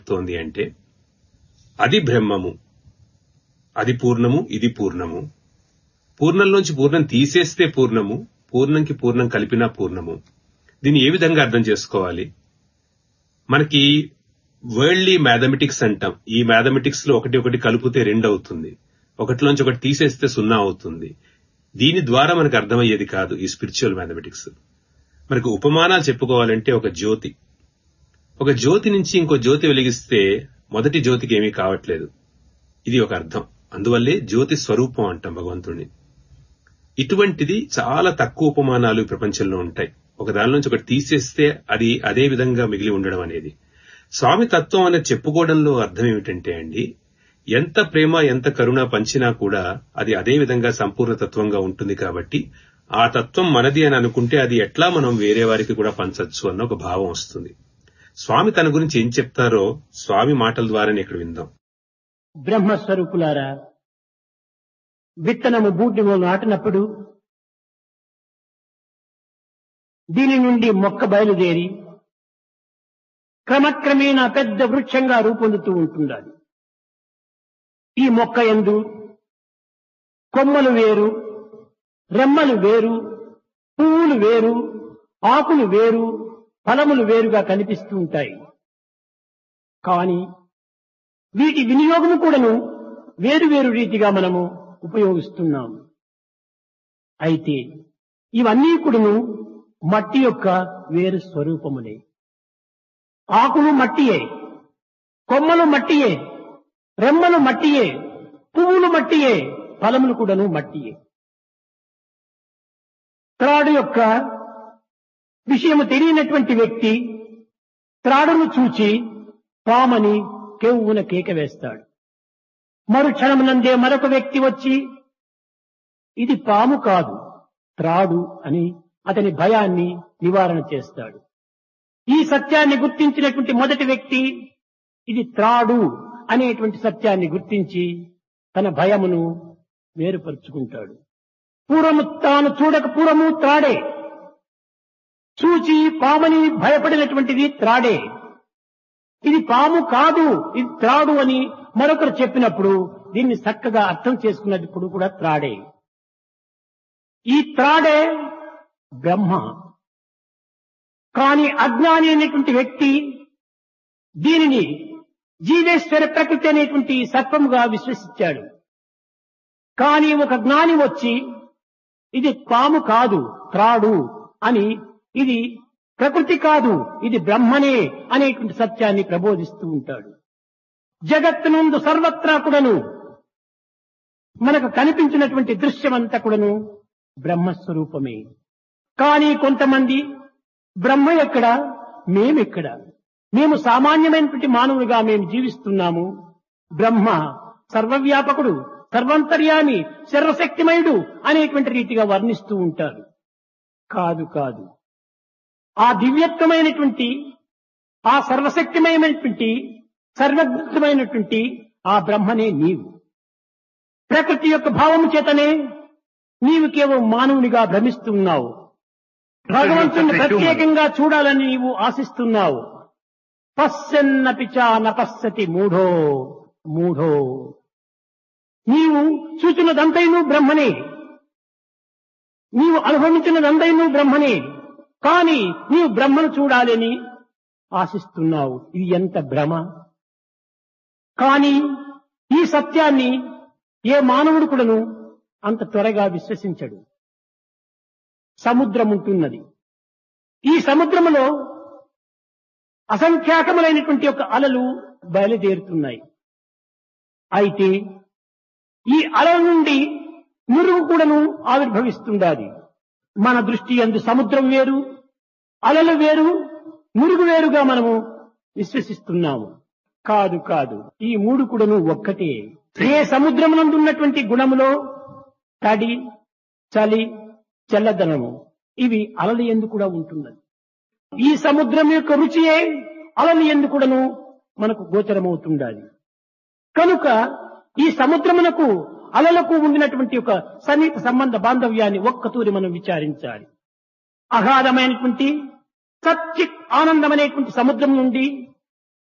చెప్తోంది అంటే అది బ్రహ్మము అది పూర్ణము ఇది పూర్ణము పూర్ణంలోంచి పూర్ణం తీసేస్తే పూర్ణము పూర్ణంకి పూర్ణం కలిపినా పూర్ణము దీన్ని ఏ విధంగా అర్థం చేసుకోవాలి మనకి వరల్డ్లీ మ్యాథమెటిక్స్ అంటాం ఈ మ్యాథమెటిక్స్ లో ఒకటి ఒకటి కలిపితే రెండు అవుతుంది ఒకటిలోంచి ఒకటి తీసేస్తే సున్నా అవుతుంది దీని ద్వారా మనకు అర్థమయ్యేది కాదు ఈ స్పిరిచువల్ మ్యాథమెటిక్స్ మనకు ఉపమానాలు చెప్పుకోవాలంటే ఒక జ్యోతి ఒక జ్యోతి నుంచి ఇంకో జ్యోతి వెలిగిస్తే మొదటి జ్యోతికి ఏమీ కావట్లేదు ఇది ఒక అర్థం అందువల్లే జ్యోతి స్వరూపం అంటాం భగవంతుడిని ఇటువంటిది చాలా తక్కువ ఉపమానాలు ఈ ప్రపంచంలో ఉంటాయి ఒక దాని నుంచి ఒకటి తీసేస్తే అది అదే విధంగా మిగిలి ఉండడం అనేది స్వామి తత్వం అనేది చెప్పుకోవడంలో అర్థం ఏమిటంటే అండి ఎంత ప్రేమ ఎంత కరుణ పంచినా కూడా అది అదే విధంగా సంపూర్ణ తత్వంగా ఉంటుంది కాబట్టి ఆ తత్వం మనది అని అనుకుంటే అది ఎట్లా మనం వేరే వారికి కూడా పంచొచ్చు అన్న ఒక భావం వస్తుంది స్వామి తన గురించి ఏం చెప్తారో స్వామి మాటల ద్వారానే ఇక్కడ విందాం బ్రహ్మస్వరూపులారా విత్తనము బూటిలో నాటినప్పుడు దీని నుండి మొక్క బయలుదేరి క్రమక్రమేణా పెద్ద వృక్షంగా రూపొందుతూ ఉంటుండాలి ఈ మొక్క ఎందు కొమ్మలు వేరు రెమ్మలు వేరు పువ్వులు వేరు ఆకులు వేరు ఫలములు వేరుగా కనిపిస్తూ ఉంటాయి కానీ వీటి వినియోగము కూడాను వేరు వేరు రీతిగా మనము ఉపయోగిస్తున్నాం అయితే ఇవన్నీ కూడాను మట్టి యొక్క వేరు స్వరూపములే ఆకులు మట్టియే కొమ్మలు మట్టియే రెమ్మలు మట్టియే పువ్వులు మట్టియే ఫలములు కూడాను మట్టియే త్రాడు యొక్క విషయము తెలియనటువంటి వ్యక్తి త్రాడును చూచి పామని కెవ్వున కేక వేస్తాడు మరు క్షణమునందే మరొక వ్యక్తి వచ్చి ఇది పాము కాదు త్రాడు అని అతని భయాన్ని నివారణ చేస్తాడు ఈ సత్యాన్ని గుర్తించినటువంటి మొదటి వ్యక్తి ఇది త్రాడు అనేటువంటి సత్యాన్ని గుర్తించి తన భయమును వేరుపరుచుకుంటాడు పూర్వము తాను చూడక పూర్వము త్రాడే చూచి పామని భయపడినటువంటిది త్రాడే ఇది పాము కాదు ఇది త్రాడు అని మరొకరు చెప్పినప్పుడు దీన్ని చక్కగా అర్థం చేసుకున్నప్పుడు కూడా త్రాడే ఈ త్రాడే బ్రహ్మ కానీ అజ్ఞాని అనేటువంటి వ్యక్తి దీనిని జీవేశ్వర ప్రకృతి అనేటువంటి సత్వముగా విశ్వసించాడు కానీ ఒక జ్ఞాని వచ్చి ఇది పాము కాదు త్రాడు అని ఇది ప్రకృతి కాదు ఇది బ్రహ్మనే అనేటువంటి సత్యాన్ని ప్రబోధిస్తూ ఉంటాడు జగత్తునందు సర్వత్రా కూడాను మనకు కనిపించినటువంటి దృశ్యమంతా కూడాను బ్రహ్మస్వరూపమే కానీ కొంతమంది బ్రహ్మ ఎక్కడ మేమెక్కడ మేము సామాన్యమైనటువంటి మానవులుగా మేము జీవిస్తున్నాము బ్రహ్మ సర్వవ్యాపకుడు సర్వంతర్యామి సర్వశక్తిమయుడు అనేటువంటి రీతిగా వర్ణిస్తూ ఉంటారు కాదు కాదు ఆ దివ్యత్వమైనటువంటి ఆ సర్వశక్తిమయమైనటువంటి సర్వజ్ఞమైనటువంటి ఆ బ్రహ్మనే నీవు ప్రకృతి యొక్క భావము చేతనే నీవు కేవలం మానవునిగా భ్రమిస్తున్నావు భగవంతుని ప్రత్యేకంగా చూడాలని నీవు ఆశిస్తున్నావు పశ్యన్నపి చ నపశ్యతి మూఢో మూఢో నీవు చూచినదంతైను బ్రహ్మనే నీవు అనుభవించినదంతైను బ్రహ్మనే కానీ నీవు బ్రహ్మను చూడాలని ఆశిస్తున్నావు ఇది ఎంత భ్రమ కానీ ఈ సత్యాన్ని ఏ మానవుడు కూడాను అంత త్వరగా విశ్వసించడు సముద్రం ఉంటున్నది ఈ సముద్రములో అసంఖ్యాకములైనటువంటి యొక్క అలలు బయలుదేరుతున్నాయి అయితే ఈ అలల నుండి నురుగు కూడాను ఆవిర్భవిస్తుండాలి మన దృష్టి అందు సముద్రం వేరు అలలు వేరు మురుగు వేరుగా మనము విశ్వసిస్తున్నాము కాదు కాదు ఈ మూడు కూడాను ఒక్కటే ఏ సముద్రమునందు ఉన్నటువంటి గుణములో తడి చలి చల్లదనము ఇవి అలలు ఎందు కూడా ఉంటున్నది ఈ సముద్రం యొక్క రుచియే అలలు ఎందు కూడాను మనకు గోచరమవుతుండాలి కనుక ఈ సముద్రమునకు అలలకు ఉండినటువంటి ఒక సన్నిహిత సంబంధ బాంధవ్యాన్ని ఒక్కతూరి మనం విచారించాలి అగాధమైనటువంటి సచ్చిత్ ఆనందమనేటువంటి సముద్రం నుండి